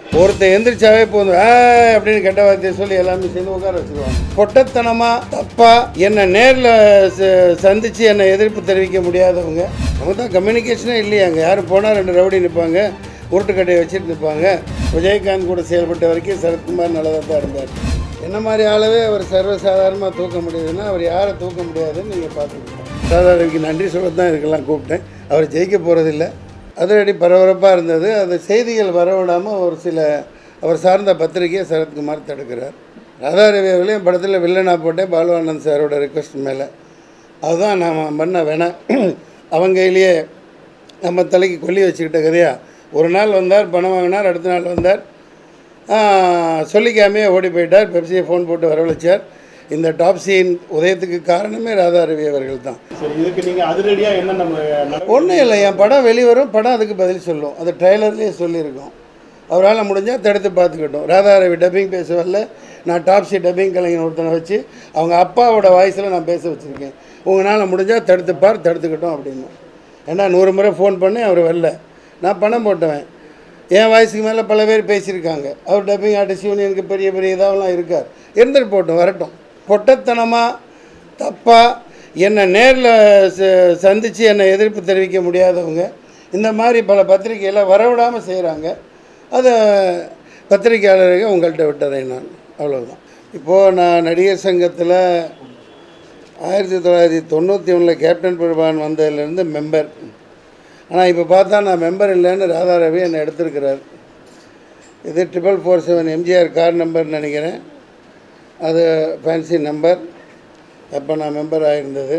ஒருத்தன் எந்திரிச்சாவே போதும் ஆ அப்படின்னு கெட்ட வார்த்தையை சொல்லி எல்லாமே சேர்ந்து உட்கார வச்சிருவாங்க பொட்டத்தனமா தப்பா என்னை நேரில் சந்திச்சு என்னை எதிர்ப்பு தெரிவிக்க முடியாதவங்க அவங்க தான் கம்யூனிகேஷனே இல்லையாங்க யாரும் போனால் ரெண்டு ரவுடி நிற்பாங்க உருட்டுக்கட்டையை வச்சுட்டு நிற்பாங்க விஜயகாந்த் கூட செயல்பட்ட வரைக்கும் சரத்குமார் நல்லதாக தான் இருந்தார் என்ன மாதிரி ஆளவே அவர் சர்வசாதாரணமாக தூக்க முடியுதுன்னா அவர் யாரை தூக்க முடியாதுன்னு நீங்கள் பார்த்துக்கணும் சாதாரணிக்கு நன்றி சொல்ல தான் இருக்கலாம் கூப்பிட்டேன் அவர் ஜெயிக்க போகிறதில்ல அதிரடி பரபரப்பாக இருந்தது அது செய்திகள் வரவிடாமல் ஒரு சில அவர் சார்ந்த பத்திரிகையை சரத்குமார் தடுக்கிறார் ராதாரவி அவர்களையும் படத்தில் வில்லனா போட்டேன் பாலுவானந்த் சாரோட ரிக்வஸ்ட் மேலே அதுதான் நாம் பண்ண வேணாம் அவங்க கையிலேயே நம்ம தலைக்கு கொல்லி வச்சுக்கிட்ட கதையா ஒரு நாள் வந்தார் பணம் வாங்கினார் அடுத்த நாள் வந்தார் ஆஹ், சொல்லிக்காமையே ஓடி போயிட்டார் பெப்சியை ஃபோன் போட்டு வரவழைச்சார் இந்த டாப் சீன் உதயத்துக்கு காரணமே ராதாரவி அவர்கள் தான் சரி இதுக்கு நீங்க அதிரடியா என்ன நம்ம நடவடிக்கை- ஒன்றும் இல்லை என் படம் வெளிவரும் படம் அதுக்கு பதில் சொல்லும் அது ட்ரைலர்லேயே சொல்லியிருக்கோம் அவரால் முடிஞ்சால் தடுத்து பார்த்துக்கிட்டோம் ராதாரவி டப்பிங் பேச வரல நான் டாப்ஸி டப்பிங் கலைஞர் ஒருத்தனை வச்சு அவங்க அப்பாவோட வாய்ஸில் நான் பேச வச்சுருக்கேன் உங்களால் முடிஞ்சால் தடுத்து பார் தடுத்துக்கிட்டோம் அப்படின்னு ஏன்னா நூறு முறை ஃபோன் பண்ணி அவர் வரல நான் பணம் போட்டவன் என் வயசுக்கு மேலே பல பேர் பேசியிருக்காங்க அவர் டப்பிங் ஆர்டிஸ்ட் யூனியனுக்கு பெரிய பெரிய இதாகலாம் இருக்கார் இருந்துட்டு போட்டோம் வரட்டும் பொட்டத்தனமாக தப்பாக என்னை நேரில் சந்தித்து என்னை எதிர்ப்பு தெரிவிக்க முடியாதவங்க இந்த மாதிரி பல பத்திரிகையில் வரவிடாமல் செய்கிறாங்க அதை பத்திரிகையாளர்கள் உங்கள்கிட்ட விட்டதை நான் அவ்வளவுதான் இப்போது நான் நடிகர் சங்கத்தில் ஆயிரத்தி தொள்ளாயிரத்தி தொண்ணூற்றி ஒன்றில் கேப்டன் பிரபான் வந்ததுலேருந்து மெம்பர் ஆனால் இப்போ பார்த்தா நான் மெம்பர் இல்லைன்னு ராதாரவி என்னை எடுத்திருக்கிறார் இது triple four seven MGR car நம்பர்னு நினைக்கிறேன் அது ஃபேன்சி நம்பர் அப்போ நான் மெம்பர் ஆகிருந்தது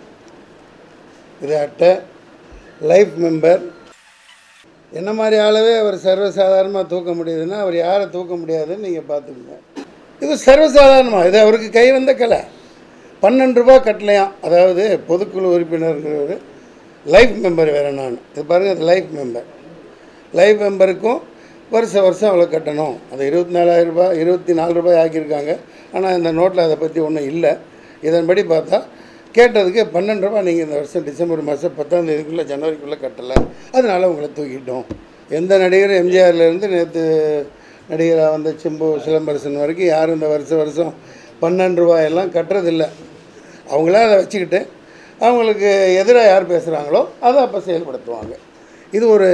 இது அட்டை லைஃப் மெம்பர் என்ன மாதிரி ஆளவே அவர் சர்வசாதாரணமாக தூக்க முடியுதுன்னா அவர் யாரை தூக்க முடியாதுன்னு நீங்கள் பார்த்துக்கோங்க இது சர்வசாதாரணமாக இது அவருக்கு கை வந்த கலை பன்னெண்டு ரூபா கட்டலையாம் அதாவது பொதுக்குழு உறுப்பினருங்கிறவர் லைஃப் மெம்பர் வேறு நான் இது பாருங்கள் அது லைஃப் மெம்பர் லைஃப் மெம்பருக்கும் வருஷம் வருஷம் அவ்வளோ கட்டணும் அது இருபத்தி நாலாயிரம் ரூபாய் இருபத்தி நாலு ரூபாய் ஆக்கியிருக்காங்க ஆனால் இந்த நோட்டில் அதை பற்றி ஒன்றும் இல்லை இதன்படி பார்த்தா கேட்டதுக்கு பன்னெண்டு ரூபாய் நீங்கள் இந்த வருஷம் டிசம்பர் மாதம் பத்தாம் தேதிக்குள்ளே ஜனவரிக்குள்ளே கட்டலை அதனால் உங்களை தூக்கிட்டோம் எந்த நடிகரும் எம்ஜிஆர்லேருந்து நேற்று நடிகராக வந்த சிம்பு சிலம்பரசன் வரைக்கும் யாரும் இந்த வருஷம் வருஷம் பன்னெண்டு ரூபாயெல்லாம் கட்டுறதில்லை அவங்களே அதை வச்சுக்கிட்டு அவங்களுக்கு எதிராக யார் பேசுகிறாங்களோ அதை அப்போ செயல்படுத்துவாங்க இது ஒரு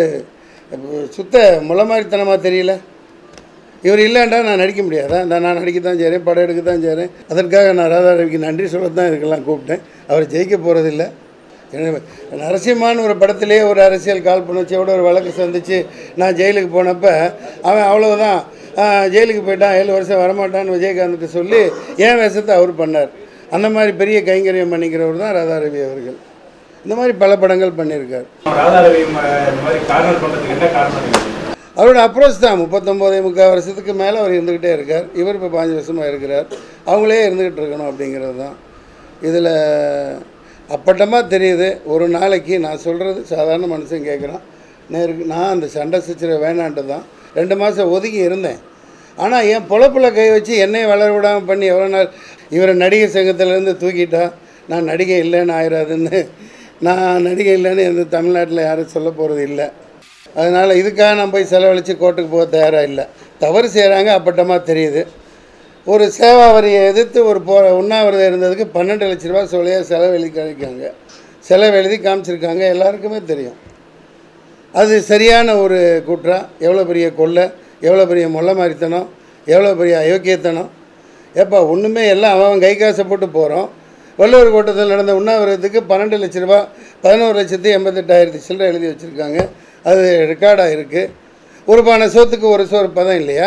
சுத்த முளை மாதிரித்தனமாக தெரியல இவர் இல்லைண்டா நான் நடிக்க முடியாதா நான் நான் நடிக்க தான் செய்கிறேன் படம் எடுக்க தான் செய்கிறேன் அதற்காக நான் ராதாரவிக்கு நன்றி சொல்ல தான் இதுக்கெல்லாம் கூப்பிட்டேன் அவர் ஜெயிக்க போகிறதில்ல எனவே நரசிம்மான்னு ஒரு படத்திலேயே ஒரு அரசியல் காழ்ப்புணர்ச்சியோட ஒரு வழக்கு சந்தித்து நான் ஜெயிலுக்கு போனப்போ அவன் அவ்வளவுதான் ஆ, ஜெயிலுக்கு போயிட்டான் ஏழு வருஷம் வரமாட்டான்னு விஜயகாந்த்கிட்ட சொல்லி என் வேஷத்தை அவர் பண்ணார் அந்த மாதிரி பெரிய கைங்கரியம் பண்ணிக்கிறவர் தான் ராதாரவி அவர்கள் இந்த மாதிரி பல படங்கள் பண்ணியிருக்கார் ராதாரவி ம- இந்த மாதிரி கார்னர் பண்றதுக்கு என்ன காரணம் நினைக்கிறீங்க? அவரோட அப்ரோச் தான் முப்பத்தொம்போதே முக்கால் வருஷத்துக்கு மேலே அவர் இருந்துக்கிட்டே இருக்கார் இவர் இப்போ பாஞ்சு வருஷமாக இருக்கிறார் அவங்களே இருந்துக்கிட்டு இருக்கணும் அப்படிங்கிறது தான் இதில் அப்பட்டமாக தெரியுது ஒரு நாளைக்கு நான் சொல்கிறது சாதாரண மனுஷன் கேட்குறான் நேருக்கு நான் அந்த சண்டை சச்சரவு வேணான்ட்டு தான் ரெண்டு மாதம் ஒதுக்கி இருந்தேன் ஆனால் என் பொழப்பில் கை வச்சு என்னை வளர விடாமல் பண்ணி எவ்வளோ நாள் இவரை நடிகர் சங்கத்திலேருந்து தூக்கிட்டா நான் நடிகை இல்லைன்னு ஆயிடாதுன்னு நான் நடிகை இல்லைன்னு எந்த தமிழ்நாட்டில் யாரும் சொல்ல போகிறது இல்லை அதனால் இதுக்காக நான் போய் செலவழித்து கோர்ட்டுக்கு போக தயாராக இல்லை தவறு செய்கிறாங்க அப்பட்டமாக தெரியுது ஒரு சேவா வரியை எதிர்த்து ஒரு போ உண்ணாவிரதம் இருந்ததுக்கு பன்னெண்டு லட்ச ரூபா சொல்லியாக செலவு எழுதி கழிக்காங்க செலவு எழுதி காமிச்சிருக்காங்க எல்லாருக்குமே தெரியும் அது சரியான ஒரு குற்றம் எவ்வளோ பெரிய கொள்ளை எவ்வளோ பெரிய மொள்ள மாதிரித்தனம் எவ்வளோ பெரிய அயோக்கியத்தனம் ஏப்பா ஒன்றுமே எல்லாம் அவன் அவன் கை காசை போட்டு போகிறோம் வள்ளுவர் கோட்டத்தில் நடந்த உண்ணாவிரதத்துக்கு பன்னெண்டு லட்ச ரூபா பதினோரு லட்சத்தி எண்பத்தெட்டாயிரத்தி சில்லறை எழுதி வச்சுருக்காங்க அது ரெக்கார்டாக இருக்குது ஒரு பானை சோத்துக்கு ஒரு சோறு பதம் இல்லையா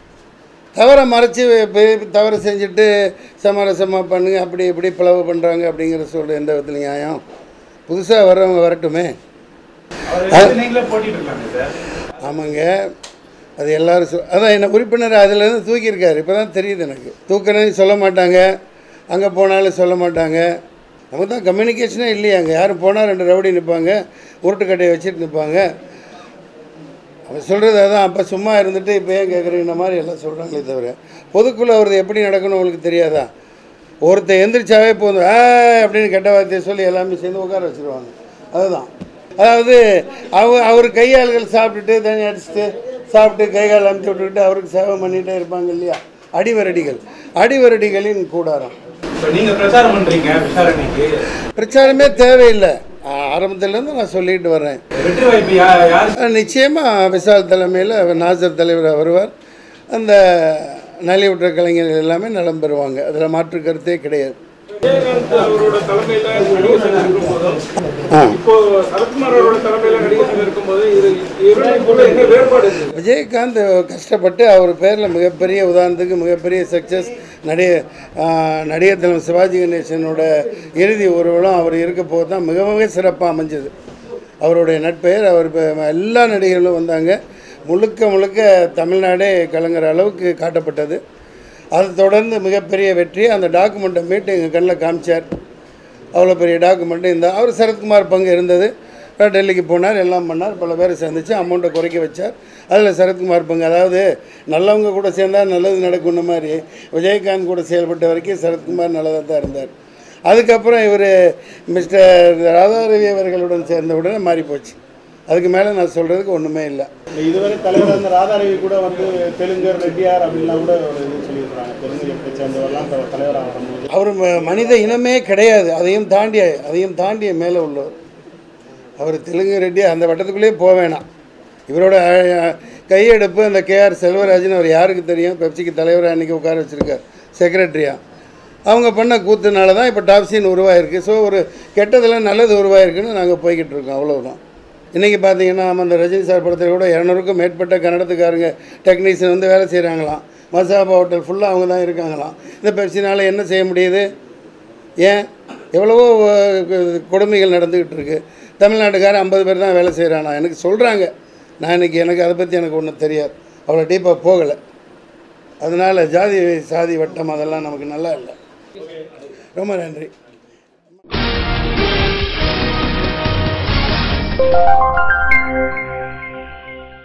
தவறை மறைச்சி பெ- தவறு செஞ்சுட்டு சமரசமாக பண்ணுங்க அப்படி இப்படி பிளவு பண்ணுறாங்க அப்படிங்கிற சொல்ல எந்த விதத்தில் நியாயம் புதுசாக வர்றவங்க வரட்டுமே அவர் எடுத்து நீங்களே போட்டிட்டு இருக்காங்க சார் ஆமாங்க அது எல்லாரும் சொல் அதான் என்ன உறுப்பினர் அதுலேருந்து தூக்கியிருக்காரு இப்போ தான் தெரியுது எனக்கு தூக்குறேன்னு சொல்ல மாட்டாங்க அங்கே போனாலும் சொல்ல மாட்டாங்க நமக்கு தான் கம்யூனிகேஷனே இல்லையாங்க யாரும் போனால் ரெண்டு ரவுடி நிற்பாங்க உருட்டுக்கட்டையை வச்சுட்டு நிற்பாங்க அவன் சொல்கிறது அதான் அப்போ சும்மா இருந்துட்டு இப்போ ஏன் கேட்குறீங்க மாதிரி எல்லாம் சொல்கிறாங்களே தவிர பொதுக்குள்ள அவரது எப்படி நடக்கணும் உங்களுக்கு தெரியாதா ஒருத்தன் எந்திரிச்சாவே போதும் ஆ அப்படின்னு கெட்ட வார்த்தையை சொல்லி எல்லாமே சேர்ந்து உட்கார வச்சுருவாங்க அதுதான் அதாவது அவ அவர் கையாள்கள் சாப்பிட்டுட்டு தண்ணி அடிச்சுட்டு சாப்பிட்டு கை கால் அமுத்தி விட்டுக்கிட்டு அவருக்கு சேவை பண்ணிகிட்டே இருப்பாங்க இல்லையா அடிவரடிகள் அடிவரடிகளின் கூடாரம் இப்போ நீங்க பிரச்சாரம் பண்றீங்க விசாரணைக்கு பிரச்சாரமே தேவையில்லை ஆரம்பத்துலேருந்து நான் சொல்லிட்டு வர்றேன் வெற்றி வாய்ப்பு யா யார் நிச்சயமாக விசால் தலைமையில் நாசர் தலைவர் வருவார் அந்த நலிவுற்ற கலைஞர்கள் எல்லாமே நலம் பெறுவாங்க அதில் மாற்று கருத்தே கிடையாது விஜயகாந்த் அவரோட தலைமையில நடிகர் சங்கம் இருக்கும்போதும் ஆ இப்போ சரத்குமார் அவரோட தலைமையில நடிகர் சங்கம் இருக்கும்போது இது இரண்டுக்குள்ள என்ன வேறுபாடு இருக்கு விஜயகாந்த் கஷ்டப்பட்டு அவர் பேரில் மிகப்பெரிய உதாரணத்துக்கு மிகப்பெரிய சக்ஸஸ் நடிக ஆ, நடிகர் தலைவர் சிவாஜி கணேசனோட இறுதி ஊர்வலம் அவர் இருக்க போது தான் மிக மிக சிறப்பாக அமைஞ்சது அவருடைய நட்பெயர் அவர் இப்போ எல்லா நடிகர்களும் வந்தாங்க முழுக்க முழுக்க தமிழ்நாடே கலங்குற அளவுக்கு காட்டப்பட்டது அதை தொடர்ந்து மிகப்பெரிய வெற்றி அந்த டாக்குமெண்ட்டை மீட்டு எங்கள் கண்ணில் காமிச்சார் அவ்வளோ பெரிய டாக்குமெண்ட் இந்த அவர் சரத்குமார் பங்கு இருந்தது அப்புறம் டெல்லிக்கு போனார் எல்லாம் பண்ணார் பல பேரை சந்திச்சு அமௌண்ட்டை குறைக்க வச்சார் அதில் சரத்குமார் பங்கு அதாவது நல்லவங்க கூட சேர்ந்தால் நல்லது நடக்கும்ன மாதிரி விஜயகாந்த் கூட செயல்பட்ட வரைக்கும் சரத்குமார் நல்லதாக தான் இருந்தார் அதுக்கப்புறம் இவர் மிஸ்டர் ராதாரவி அவர்களுடன் சேர்ந்த உடனே மாறி போச்சு அதுக்கு மேலே நான் சொல்கிறதுக்கு ஒன்றுமே இல்லை இந்த இதுவரை தலைவர் அந்த ராதாரவி கூட வந்து தெலுங்கர் ரெட்டியார் அப்படின்லாம் கூட ஒரு இது சொல்லியிருக்கிறாங்க தெலுங்கு இயக்கத்தை சேர்ந்தவரெல்லாம் த- தலைவராக வரும்போது அவர் ம- மனித இனமே கிடையாது அதையும் தாண்டி அதையும் தாண்டிய மேலே உள்ளவர் அவர் தெலுங்கு ரெட்டி அந்த வட்டத்துக்குள்ளேயே போக வேணாம் இவரோட அஹ், கையெடுப்பு அந்த கேஆர் செல்வராஜன் அவர் யாருக்கு தெரியும் பெப்சிக்கு தலைவராக அன்றைக்கி உட்கார வச்சுருக்கார் செக்ரட்டரியாக அவங்க பண்ண கூத்துனால தான் இப்போ டாப் சீன் உருவாயிருக்கு ஸோ ஒரு கெட்டதில் நல்லது உருவாயிருக்குன்னு நாங்கள் போய்கிட்டு இருக்கோம் அவ்வளவுதான் இன்றைக்கி பார்த்தீங்கன்னா நம்ம அந்த ரஜினி சார் படத்தில் கூட இரநூறுக்கும் மேற்பட்ட கன்னடத்துக்காரங்க டெக்னீஷியன் வந்து வேலை செய்கிறாங்களாம் மசாபா ஹோட்டல் ஃபுல்லாக அவங்க தான் இருக்காங்களாம் இந்த பெப்சினால் என்ன செய்ய முடியுது ஏன் எவ்வளவோ அஹ், கொடுமைகள் நடந்துக்கிட்டு இருக்கு தமிழ்நாட்டுக்காரன் ஐம்பது பேர் தான் வேலை செய்கிறானா எனக்கு சொல்கிறாங்க நான் இன்னைக்கு எனக்கு அதை பற்றி எனக்கு ஒன்றும் தெரியாது அவ்வளோ டீப்பாக போகலை அதனால் ஜாதி சாதி வட்டம் அதெல்லாம் நமக்கு நல்லா இல்லை ரொம்ப நன்றி Thank you.